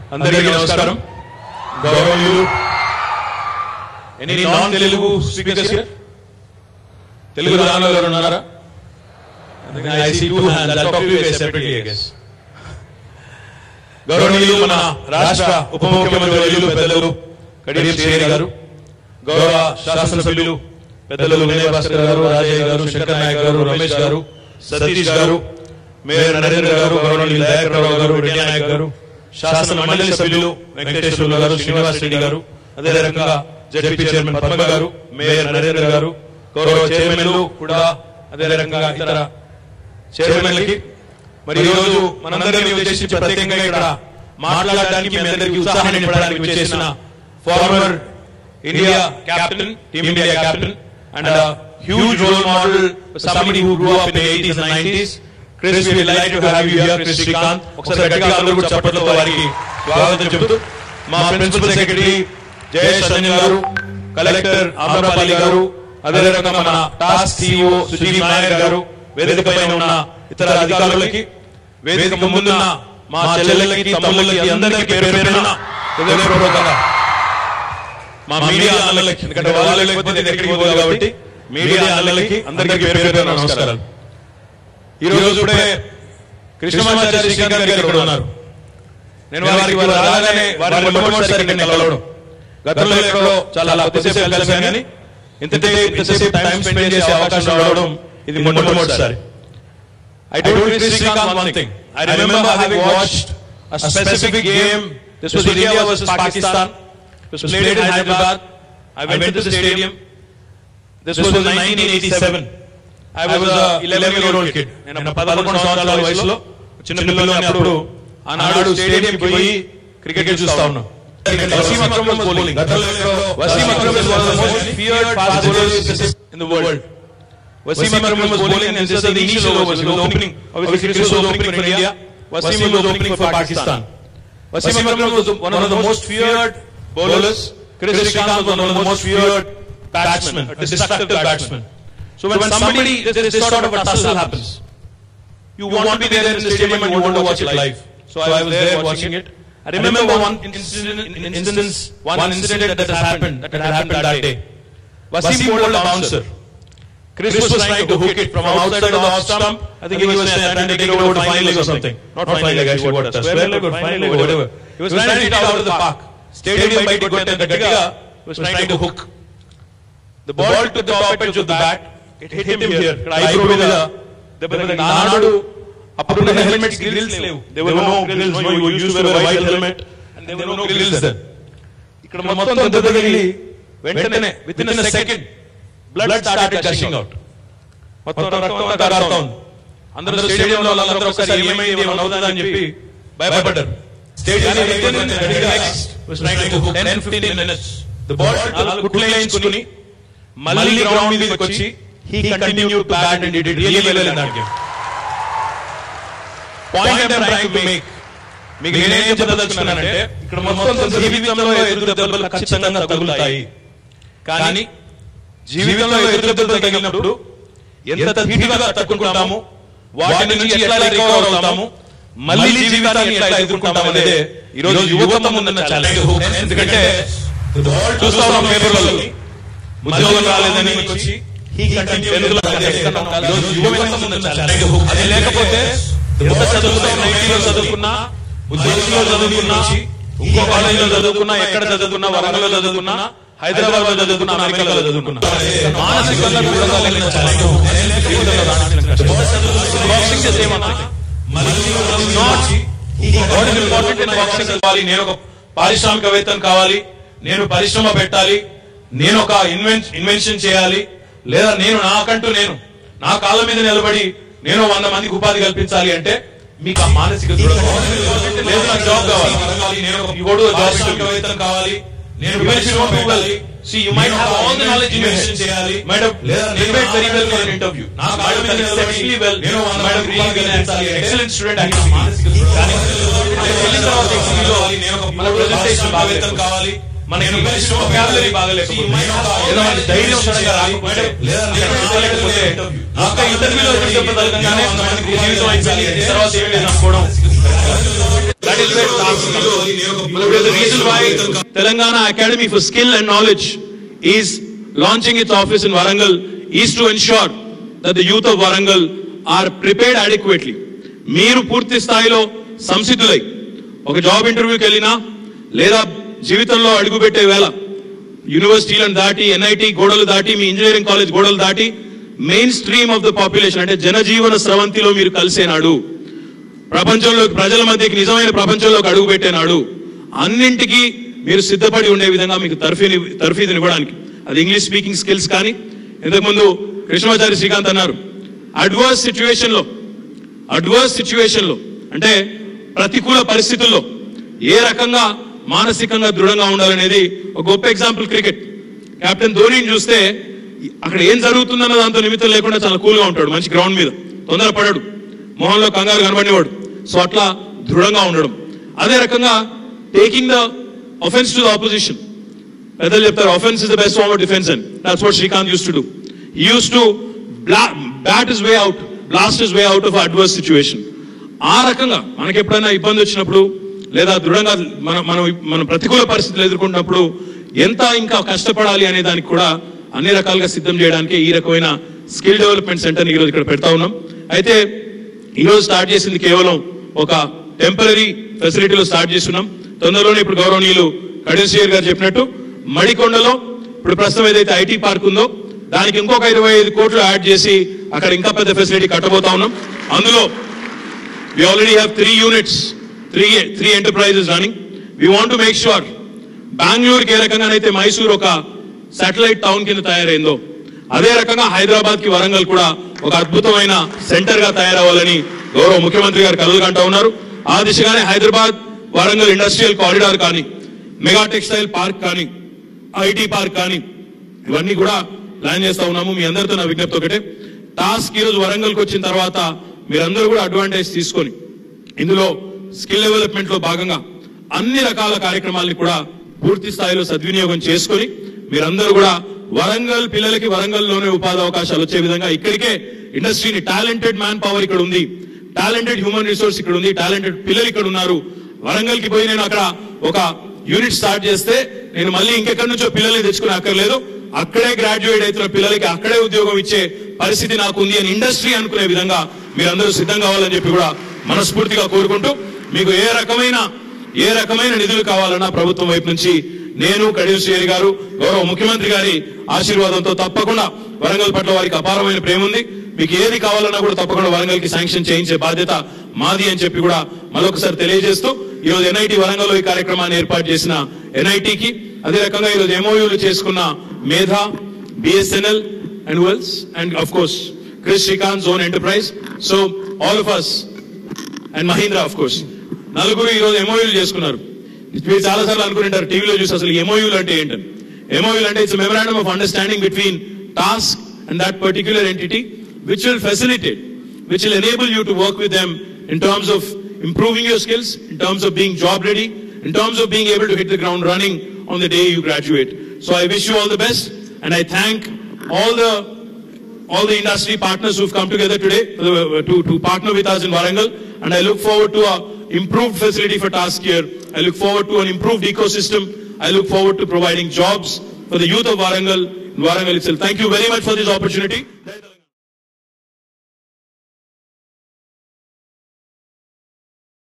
అందరికీ నమస్కారం గౌరవనీయులు any non Telugu speakers Telugu రాని వారు ఉన్నారా I see two hands I talk you separately I guess గౌరవనీయులు మన రాష్ట్ర ఉప ముఖ్యమంత్రి వర్యులు పెద్దలు కడియం శ్రీహరి గారు గౌరవ శాసనసభ్యులు పెద్దలు వినయ్ భాస్కర్ గారు రాజయ్య గారు శంకర్ నాయక్ గారు రమేష్ గారు సతీష్ గారు మేయర్ నరేంద్ర గారు గౌరవనీయులు దయాకర్ రావు గారు రెడ్డి నాయక్ గారు శాసన మండలి సభ్యులు వెంకటేశ్వర్లు గారు శ్రీనివాస్ రెడ్డి గారు అదే రకంగా జడ్పీ చైర్మన్ పద్మ గారు మేయర్ నరేంద్ర గారు గౌరవ చైర్మన్లు కూడా అదే రకంగా ఇతర చైర్మన్లకి మరి ఈ రోజు మనందరినీ ఉద్దేశించి ప్రత్యేకంగా ఇక్కడ మాట్లాడడానికి మీ అందరికీ ఉత్సాహాన్ని నింపడానికి వచ్చేసిన former India captain team India captain and huge role model somebody who grew up in the 80s and 90s Kris we like to have you here Kris Srikkanth ఒకసారి గట్టిగా అందరూ కూడా చప్పట్లతో వారికి స్వాగతం చెబుతూ మా ప్రిన్సిపల్ సెక్రటరీ జయేష్ రంజన్ గారు కలెక్టర్ ఆమ్రపాలి గారు అదే రకంగా మన టాస్క్ సిఇఓ సుజీవ్ నాయర్ గారు వేదిక పైన ఉన్న ఇతర అధికారులకి వేదిక ముందున్న మా చెల్లెళ్ళకి తమ్ముళ్ళకి అందరికీ పేరు పేరున హృదయపూర్వకంగా మా మీడియా అన్నలకి ఎందుకంటే వాళ్ళు లేకపోతే ఇది ఎక్కడికి పోదు కాబట్టి మీడియా అన్నలకి అందరికీ పేరు పేరు నమస్కారాలు ఈ రోజు ఇప్పుడే కృష్ణమాచార్య శ్రీకాంత్ గారు ఇక్కడ ఉన్నారు నేను వారికి వారు రాగానే వారి మొట్టమొదటిసారి నేను కలవడం గతంలో ఎక్కడో చాలా కొద్దిసేపు కలిసాను కానీ ఇంత ఇంతసేపు టైం స్పెండ్ చేసే అవకాశం రావడం ఇది మొట్టమొదటిసారి I told Chris Srikanth one thing. I remember having watched a specific game. This was India versus Pakistan. It was played in Hyderabad. I went to the stadium. This was in 1987. I was a 11 year old kid. నేను పదకొండు సంవత్సరాల వయసులో చిన్న పిల్లలు అప్పుడు ఆనాడు stadium కి పోయి క్రికెట్ చూస్తా ఉన్నాం Waseem Akram was bowling. Waseem Akram is one of the most feared fast bowlers in the world. Wasim Akram was bowling and this is the initial overs. He was opening. Obviously, Chris was opening for India. Wasim was opening for Pakistan. Wasim Akram was one of the most feared bowlers. Chris Srikanth was one of the most feared batsmen, a destructive batsman. So when somebody, this, this sort of a tussle happens, you want to be there in the stadium and you want to watch it live. So I was there watching it. I remember one incident, instance, one incident that has happened, that had happened that day. Wasim bowled a bouncer. Chris, was, trying to hook it from outside of the off stump. I think he was trying to take it over to fine leg or something. Not fine leg, actually, what? Square leg or fine leg or whatever. He was trying to hit it out of the park. Stadium bite got the gatiga. He was trying to hook. The ball took the top edge of the bat. It hit him here. Eyebrow మీద దెబ్బ నాడు అప్పుడున్న helmets grills లేవు they were no grills no you used to wear white helmet and they were no grills then ఇక్కడ మొత్తం దెబ్బ తగిలి వెంటనే with in a second blood started gushing out మొత్తం రక్తం అంతా కారుతా ఉంది అందరూ స్టేడియం లో వాళ్ళందరూ ఒకసారి ఏమైంది ఏమైనా అవుతుందా అని చెప్పి భయపడ్డారు స్టేడియం కుట్లేయించుకుని మళ్ళీ గ్రౌండ్ మీదకి వచ్చి he continue to bat and it really well in that game point I'm trying to make మీకు నేనేం చెప్పదలుచుకున్నానంటే ఇక్కడ మొత్తం జీవితంలో ఎదురు దెబ్బలు ఖచ్చితంగా తగులుతాయి కానీ జీవితంలో ఎదురు దెబ్బలు తగిలినప్పుడు ఎంత ధీటుగా తట్టుకుంటాము వాటి నుంచి ఎట్లా రికవర్ అవుతాము మళ్ళీ జీవితాన్ని ఎట్లా ఎదుర్కొంటాం అనేది ఈ రోజు యువత ముందున్న ఛాలెంజ్ ఎందుకంటే చూస్తా ఉన్నాం పేపర్లలో ఉద్యోగం రాలేదని వచ్చి ఎందుకులో ఈ రోజు యువత ముందున్న ఛాలెంజ్ అది లేకపోతే ఎంత చదువుకున్నా నైన్టీలో చదువుకున్నా ఉద్యోగంలో చదువుకున్నా ఇంకో కాలేజీలో చదువుకున్నా ఎక్కడ చదువుకున్నా వరంగల్లో చదువుకున్నా హైదరాబాద్ లో చదువుకున్నా అమెరికాలో చదువుకున్నా మానసికంగా దూరంగా వెళ్ళిన ఛాలెంజ్ జీవితంలో రాణించిన కష్టం బాక్సింగ్ ద సేమ్ అన్న not what is important in boxing కావాలి నేను ఒక పారిశ్రామికవేత్తను కావాలి నేను పరిశ్రమ పెట్టాలి నేను ఒక ఇన్వెన్షన్ చేయాలి లేదా నేను నాకంటూ నేను నా కాళ్ళ మీద నిలబడి నేను వంద మందికి ఉపాధి కల్పించాలి అంటే మీకు ఆ మానసిక దృఢత్వం అవసరం. లేదు నాకు జాబ్ కావాలి నేను ఒక యువడు జాబ్ కావాలి నేను ఇవ్వాలి see you might have all the knowledge invention చేయాలి మేడం లేదా నేను వెరీ వెల్ ఫర్ ఇంటర్వ్యూ నా కాళ్ళ మీద నిలబడి వెల్ నేను వంద మందికి ఉపాధి కల్పించాలి ఎక్సలెంట్ స్టూడెంట్ అని మానసిక కానీ వెళ్ళిన తర్వాత ఇంటర్వ్యూలో నేను ఒక మన ప్రెజెంటేషన్ బాగా కావాలి మన vocabulary బాగలేకపోతే ఏదో మనకి ధైర్యం సడన్గా రాకపోతే లేదా నేను చదవలేకపోతే ఒక్క ఇంటర్వ్యూలో దెబ్బ తగలగానే జీవితం అయిపోయింది తర్వాత ఏం లేదు అనుకోవడం That is where task comes. But the reason why Telangana Academy for Skill and Knowledge is launching its office in Warangal is to ensure that the youth of Warangal are prepared adequately. మీరు పూర్తి స్థాయిలో సంసిద్ధులై ఒక job ఇంటర్వ్యూకి వెళ్ళినా లేదా జీవితంలో అడుగుపెట్టే వేళ యూనివర్సిటీలను దాటి ఎన్ఐటి గోడలు దాటి మీ ఇంజనీరింగ్ కాలేజ్ గోడలు దాటి mainstream of the population అంటే జనజీవన స్రవంతిలో మీరు కలిసేనాడు ప్రపంచంలోకి ప్రజల మధ్యకి నిజమైన ప్రపంచంలోకి అడుగు పెట్టేనాడు అన్నింటికి మీరు సిద్ధపడి ఉండే విధంగా మీకు తర్ఫీని తర్ఫీదుని ఇవ్వడానికి అది ఇంగ్లీష్ స్పీకింగ్ స్కిల్స్ కానీ ఇంతకుముందు కృష్ణమాచారి శ్రీకాంత్ అన్నారు అడ్వర్స్ సిచ్యువేషన్ లో అడ్వర్స్ సిచ్యువేషన్ లో అంటే ప్రతికూల పరిస్థితుల్లో ఏ రకంగా మానసికంగా దృఢంగా ఉండాలనేది ఒక గొప్ప ఎగ్జాంపుల్ క్రికెట్ కెప్టెన్ ధోనిని చూస్తే అక్కడ ఏం జరుగుతుందన్న దాంతో నిమిత్తం లేకుండా చాలా కూల్గా ఉంటాడు మంచి గ్రౌండ్ మీద తొందరపడాడు మొహంలో కంగారు కనబడినవాడు సో అట్లా దృఢంగా ఉండడం అదే రకంగా taking the offence to the opposition పెద్దలు చెప్తారు offence is the best form of defence అని that's what Srikanth used to do used to bat is way out blast is way out of adverse situation ఆ రకంగా మనకి ఎప్పుడైనా ఇబ్బంది వచ్చినప్పుడు లేదా దృఢంగా మన మనం మన ప్రతికూల పరిస్థితులు ఎదుర్కొంటున్నప్పుడు ఎంత ఇంకా కష్టపడాలి అనే దానికి కూడా అన్ని రకాలుగా సిద్ధం చేయడానికి ఈ రకమైన స్కిల్ డెవలప్మెంట్ సెంటర్ ఈరోజు ఇక్కడ పెడతా ఉన్నాం అయితే ఈరోజు స్టార్ట్ చేసింది కేవలం ఒక టెంపరీ ఫెసిలిటీలో స్టార్ట్ చేస్తున్నాం తొందరలోనే ఇప్పుడు గౌరవనీయులు కడిసియర్ గారు చెప్పినట్టు మడికొండలో ఇప్పుడు ప్రస్తుతం ఏదైతే ఐటీ పార్క్ ఉందో దానికి ఇంకొక ఇరవై ఐదు కోట్లు యాడ్ చేసి అక్కడ ఇంకా పెద్ద ఫెసిలిటీ కట్టబోతా ఉన్నాం అందులో we already have three units, three three enterprises running. We want to make sure బెంగళూరుకి ఏ రకంగానైతే మైసూర్ ఒక సాటిలైట్ టౌన్ కింద తయారైందో అదే రకంగా హైదరాబాద్ కి వరంగల్ కూడా ఒక అద్భుతమైన సెంటర్ గా తయారవ్వాలని గౌరవ ముఖ్యమంత్రి గారు కలలు కంటా ఉన్నారు ఆ దిశగానే హైదరాబాద్ వరంగల్ ఇండస్ట్రియల్ కారిడార్ కానీ మెగా టెక్స్టైల్ పార్క్ కానీ ఐటీ పార్క్ కానీ ఇవన్నీ కూడా ప్లాన్ చేస్తా ఉన్నాము మీ అందరితో నా విజ్ఞప్తి ఒకటే టాస్క్ ఈ రోజు వరంగల్కి వచ్చిన తర్వాత మీరందరూ కూడా అడ్వాంటేజ్ తీసుకొని ఇందులో స్కిల్ డెవలప్మెంట్ లో భాగంగా అన్ని రకాల కార్యక్రమాలని కూడా పూర్తి స్థాయిలో సద్వినియోగం చేసుకొని మీరందరూ కూడా వరంగల్ పిల్లలకి వరంగల్లోనే ఉపాధి అవకాశాలు వచ్చే విధంగా ఇక్కడికే ఇండస్ట్రీని టాలెంటెడ్ మ్యాన్ పవర్ ఇక్కడ ఉంది టాలెంటెడ్ హ్యూమన్ రిసోర్స్ ఇక్కడ ఉంది టాలెంటెడ్ పిల్లలు ఇక్కడ ఉన్నారు వరంగల్ కి పోయి నేను అక్కడ ఒక యూనిట్ స్టార్ట్ చేస్తే నేను మళ్ళీ ఇంకెక్కడి నుంచో పిల్లల్ని తెచ్చుకునే అక్కర్లేదు అక్కడే గ్రాడ్యుయేట్ అవుతున్న పిల్లలకి అక్కడే ఉద్యోగం ఇచ్చే పరిస్థితి నాకు ఉంది అని ఇండస్ట్రీ అనుకునే విధంగా మీరందరూ సిద్ధం కావాలని చెప్పి కూడా మనస్ఫూర్తిగా కోరుకుంటూ మీకు ఏ రకమైన ఏ రకమైన నిధులు కావాలన్నా ప్రభుత్వం వైపు నుంచి నేను కడియం శ్రీహరి గారు గౌరవ ముఖ్యమంత్రి గారి ఆశీర్వాదంతో తప్పకుండా వరంగల్ పట్ల వారికి అపారమైన ప్రేమ ఉంది మీకు ఏది కావాలన్నా కూడా తప్పకుండా వరంగల్ కి శాంక్షన్ చేయించే బాధ్యత మాది అని చెప్పి కూడా మరొకసారి తెలియజేస్తూ ఈ రోజు ఎన్ఐటి వరంగల్ ఈ కార్యక్రమాన్ని ఏర్పాటు చేసిన ఎన్ఐటికి అదే రకంగా ఈ రోజు ఎంఓయూలు చేసుకున్న Medha BSNL and Wells and of course క్రిస్ Srikanth zone enterprise so all of us and Mahindra of course నలుగురు ఈ రోజు ఎంఓయూలు చేసుకున్నారు మీరు చాలా సార్లు అనుకుంటారు టీవీలో చూసి అసలు ఎంఓయూలు అంటే ఏంటని ఎంఓయూలు అంటే it's memorandum of understanding between TASK and that particular entity which will facilitate which will enable you to work with them in terms of improving your skills, in terms of being job ready, in terms of being able to hit the ground running on the day you graduate. So I wish you all the best, and I thank all the all the industry partners who've come together today uh, to, to partner with us in Warangal, and I look forward to a improved facility for task here. I look forward to an improved ecosystem. I look forward to providing jobs for the youth of Warangal, in Warangal itself. Thank you very much for this opportunity.